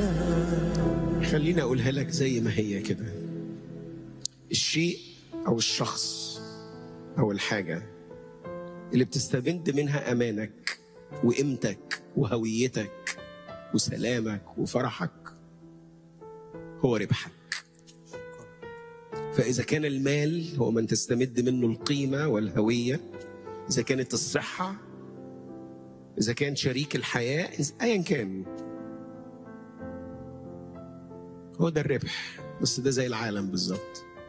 خليني اقولها لك زي ما هي كده الشيء او الشخص او الحاجه اللي بتستمد منها امانك وقيمتك وهويتك وسلامك وفرحك هو ربحك فاذا كان المال هو من تستمد منه القيمه والهويه اذا كانت الصحه اذا كان شريك الحياه ايا كان هو ده الربح بس ده زي العالم بالظبط